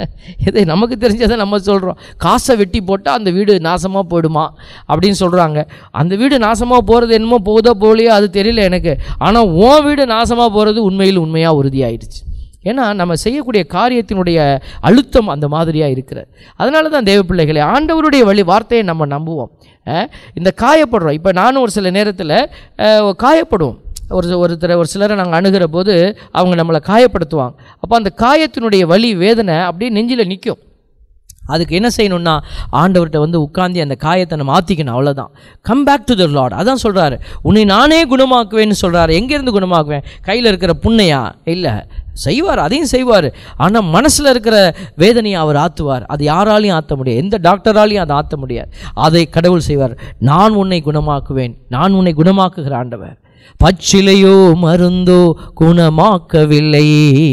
இதை நமக்கு தெரிஞ்சதை நம்ம சொல்கிறோம் காசை வெட்டி போட்டால் அந்த வீடு நாசமாக போயிடுமா அப்படின்னு சொல்கிறாங்க அந்த வீடு நாசமாக போகிறது என்னமோ போகுதோ போகலையோ அது தெரியல எனக்கு ஆனால் உன் வீடு நாசமாக போகிறது உண்மையில் உண்மையாக உறுதியாயிடுச்சு ஏன்னா நம்ம செய்யக்கூடிய காரியத்தினுடைய அழுத்தம் அந்த மாதிரியாக இருக்கிறது அதனால தான் தேவ பிள்ளைகளை ஆண்டவருடைய வழி வார்த்தையை நம்ம நம்புவோம் அஹ், இந்த காயப்படுறோம் இப்போ நானும் ஒரு சில நேரத்தில் காயப்படுவோம் ஒரு ஒருத்தரை ஒரு சிலரை நாங்கள் அணுகிற போது அவங்க நம்மளை காயப்படுத்துவாங்க அப்போ அந்த காயத்தினுடைய வலி வேதனை அப்படியே நெஞ்சில் நிற்கும் அதுக்கு என்ன செய்யணும்னா ஆண்டவர்கிட்ட வந்து உட்கார்ந்து அந்த காயத்தை நம்ம மாற்றிக்கணும் அவ்வளோதான் come back to the lord அதான் சொல்கிறாரு உன்னை நானே குணமாக்குவேன்னு சொல்கிறாரு எங்கேருந்து குணமாக்குவேன் கையில் இருக்கிற புண்ணையா இல்லை செய்வார் அதையும் செய்வார் ஆனால் மனசில் இருக்கிற வேதனையை அவர் ஆற்றுவார் அது யாராலையும் ஆற்ற முடியாது எந்த டாக்டராலையும் அதை ஆற்ற முடியாது அதை கடவுள் செய்வார் நான் உன்னை குணமாக்குவேன் நான் உன்னை குணமாக்குகிற ஆண்டவர் பச்சிலையோ மருந்தோ குணமாக்கவில்லை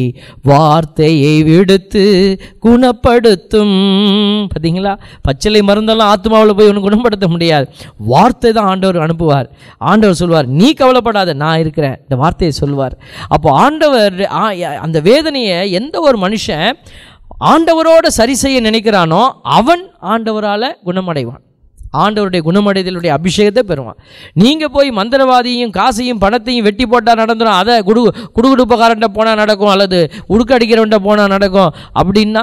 வார்த்தையை விடுத்து குணப்படுத்தும் பார்த்தீங்களா பச்சிலை மருந்தெல்லாம் ஆத்மாவில் போய் ஒன்றும் குணப்படுத்த முடியாது வார்த்தை தான் ஆண்டவர் அனுப்புவார் ஆண்டவர் சொல்வார் நீ கவலைப்படாத நான் இருக்கிறேன் இந்த வார்த்தையை சொல்வார் அப்போ ஆண்டவர் ஆ- அந்த வேதனையை எந்த ஒரு மனுஷன் ஆண்டவரோட சரி செய்ய நினைக்கிறானோ அவன் ஆண்டவரால் குணமடைவான் ஆண்டவருடைய குணமடைதலுடைய அபிஷேகத்தை பெறுவான் நீங்கள் போய் மந்திரவாதியும் காசையும் பணத்தையும் வெட்டி போட்டால் நடந்துடும் அதை குடு குடுகுடுப்பக்காரன்ட்ட போனால் நடக்கும் அல்லது உடுக்க அடிக்கிறவன்ட்ட போனால் நடக்கும் அப்படின்னா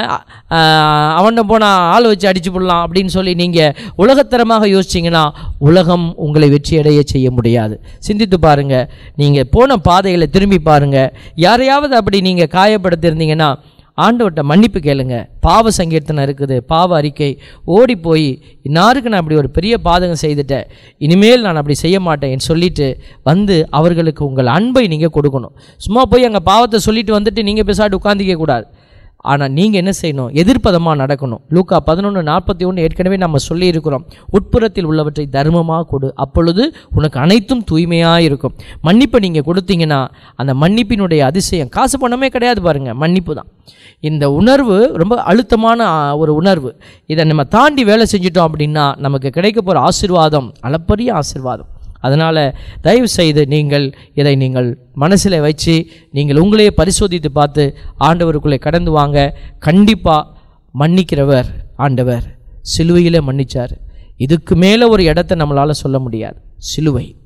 அவன்கிட்ட போனால் ஆள் வச்சு அடிச்சு போடலாம் அப்படின்னு சொல்லி நீங்கள் உலகத்தரமாக யோசிச்சிங்கன்னா உலகம் உங்களை வெற்றியடைய செய்ய முடியாது சிந்தித்து பாருங்கள் நீங்கள் போன பாதைகளை திரும்பி பாருங்கள் யாரையாவது அப்படி நீங்கள் காயப்படுத்தியிருந்தீங்கன்னா ஆண்டவர்கிட்ட மன்னிப்பு கேளுங்க பாவ சங்கீர்த்தனம் இருக்குது பாவ அறிக்கை ஓடி போய் இன்னாருக்கு நான் அப்படி ஒரு பெரிய பாதகம் செய்துட்டேன் இனிமேல் நான் அப்படி செய்ய மாட்டேன் சொல்லிட்டு வந்து அவர்களுக்கு உங்கள் அன்பை நீங்கள் கொடுக்கணும் சும்மா போய் அங்கே பாவத்தை சொல்லிட்டு வந்துட்டு நீங்கள் பேசாட்டு உட்காந்துக்க கூடாது ஆனால் நீங்கள் என்ன செய்யணும் எதிர்ப்பதமாக நடக்கணும் லூக்கா பதினொன்று நாற்பத்தி ஒன்று ஏற்கனவே நம்ம சொல்லியிருக்கிறோம் உட்புறத்தில் உள்ளவற்றை தர்மமாக கொடு அப்பொழுது உனக்கு அனைத்தும் தூய்மையாக இருக்கும் மன்னிப்பை நீங்கள் கொடுத்தீங்கன்னா அந்த மன்னிப்பினுடைய அதிசயம் காசு பணமே கிடையாது பாருங்கள் மன்னிப்பு தான் இந்த உணர்வு ரொம்ப அழுத்தமான ஆ, ஒரு உணர்வு இதை நம்ம தாண்டி வேலை செஞ்சிட்டோம் அப்படின்னா நமக்கு கிடைக்க போகிற ஆசீர்வாதம் அளப்பரிய ஆசீர்வாதம் அதனால் தயவு செய்து நீங்கள் இதை நீங்கள் மனசில் வச்சு நீங்கள் உங்களையே பரிசோதித்து பார்த்து ஆண்டவருக்குள்ளே கடந்து வாங்க கண்டிப்பாக மன்னிக்கிறவர் ஆண்டவர் சிலுவையிலே மன்னிச்சார் இதுக்கு மேலே ஒரு இடத்த நம்மளால் சொல்ல முடியாது சிலுவை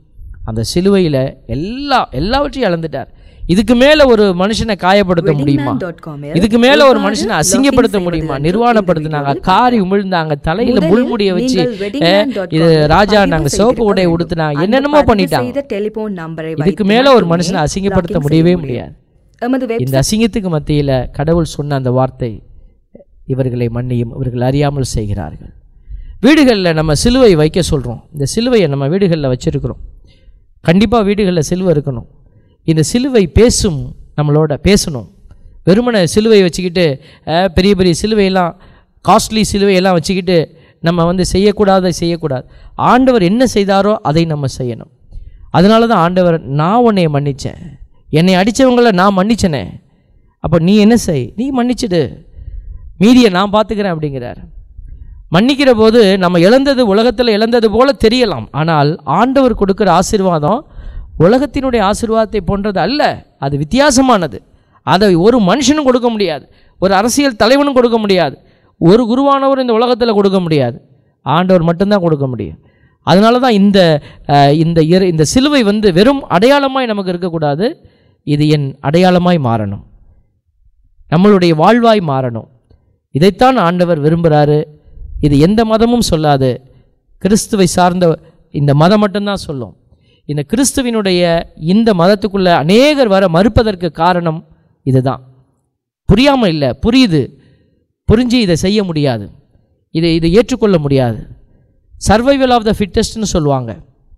அந்த சிலுவையில் எல்லா எல்லாவற்றையும் இழந்துட்டார் இதுக்கு மேலே ஒரு மனுஷனை காயப்படுத்த முடியுமா weddingman.com இல் இதுக்கு மேலே ஒரு எவ்வாறு மனுஷனை login அசிங்கப்படுத்த செய்வது முடியுமா என்று நிர்வாணப்படுத்தினாங்க இந்த காரி உமிழ்ந்தாங்க தலையில் முதலில் முள்முடியை வச்சு நீங்கள் weddingman.com இது இல் ராஜா பதிவு நாங்கள் சிவப்பு செய்திருக்க உடையை வேண்டும். உடுத்துனாங்க அந்த என்னென்னமோ பதிவு பண்ணிட்டாங்க செய்த டெலிபோன் நம்பரை இதுக்கு வைத்து மேலே ஒரு மட்டுமே மனுஷனை அசிங்கப்படுத்த login முடியவே செய்ய முடியாது எமது வெப் இந்த அசிங்கத்துக்கு மத்தியில் கடவுள் சொன்ன அந்த வார்த்தை இவர்களை மன்னியும் இவர்கள் அறியாமல் செய்கிறார்கள் வீடுகளில் நம்ம சிலுவை வைக்க சொல்கிறோம் இந்த சிலுவையை நம்ம வீடுகளில் வச்சுருக்கிறோம் கண்டிப்பாக வீடுகளில் சிலுவை இருக்கணும் இந்த சிலுவை பேசும் நம்மளோட பேசணும் வெறுமனை சிலுவை வச்சுக்கிட்டு அஹ், பெரிய பெரிய சிலுவையெல்லாம் காஸ்ட்லி சிலுவையெல்லாம் வச்சுக்கிட்டு நம்ம வந்து செய்யக்கூடாத செய்யக்கூடாது ஆண்டவர் என்ன செய்தாரோ அதை நம்ம செய்யணும் அதனால தான் ஆண்டவர் நான் உன்னை மன்னித்தேன் என்னை அடித்தவங்கள நான் மன்னிச்சனே அப்போ நீ என்ன செய் நீ மன்னிச்சிடு மீதியை நான் பார்த்துக்கிறேன் அப்படிங்கிறார் மன்னிக்கிற போது நம்ம இழந்தது உலகத்தில் இழந்தது போல தெரியலாம் ஆனால் ஆண்டவர் கொடுக்குற ஆசீர்வாதம் உலகத்தினுடைய ஆசீர்வாதத்தை போன்றது அல்ல அது வித்தியாசமானது அதை ஒரு மனுஷனும் கொடுக்க முடியாது ஒரு அரசியல் தலைவனும் கொடுக்க முடியாது ஒரு குருவானவர் இந்த உலகத்தில் கொடுக்க முடியாது ஆண்டவர் மட்டும்தான் கொடுக்க முடியும் அதனால தான் இந்த அஹ், இந்த இற- இந்த சிலுவை வந்து வெறும் அடையாளமாய் நமக்கு இருக்கக்கூடாது இது என் அடையாளமாய் மாறணும் நம்மளுடைய வாழ்வாய் மாறணும் இதைத்தான் ஆண்டவர் விரும்புகிறாரு இது எந்த மதமும் சொல்லாது கிறிஸ்துவை சார்ந்த இந்த மதம் மட்டும்தான் சொல்லும் இந்த கிறிஸ்துவினுடைய இந்த மதத்துக்குள்ள அநேகர் வர மறுப்பதற்கு காரணம் இதுதான் புரியாமல் இல்லை புரியுது புரிஞ்சு இதை செய்ய முடியாது இதை இதை ஏற்றுக்கொள்ள முடியாது சர்வைவல் ஆஃப் த ஃபிட்டஸ்ட்னு சொல்லுவாங்க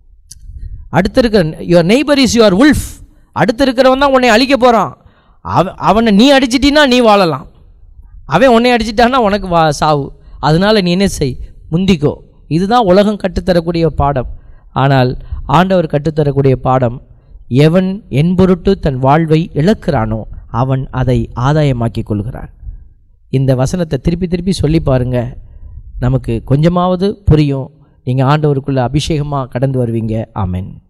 அடுத்து இருக்கிற your neighbour is your wolf அடுத்து இருக்கிறவன் தான் உன்னை அழிக்க போகிறான் அவ அவனை நீ அடிச்சிட்டினா நீ வாழலாம் அவன் உன்னை அடிச்சிட்டான்னா உனக்கு வா சாவு அதனால நீ என்ன செய் முந்திக்கோ இதுதான் உலகம் கற்றுத்தரக்கூடிய பாடம் ஆனால் ஆண்டவர் கற்றுத்தரக்கூடிய பாடம் எவன் என் பொருட்டு தன் வாழ்வை இழக்கிறானோ அவன் அதை ஆதாயமாக்கிக் கொள்கிறான் இந்த வசனத்தை திருப்பி திருப்பி சொல்லி பாருங்க நமக்கு கொஞ்சமாவது புரியும் நீங்கள் ஆண்டவருக்குள்ள அபிஷேகமாக கடந்து வருவீங்க ஆமென்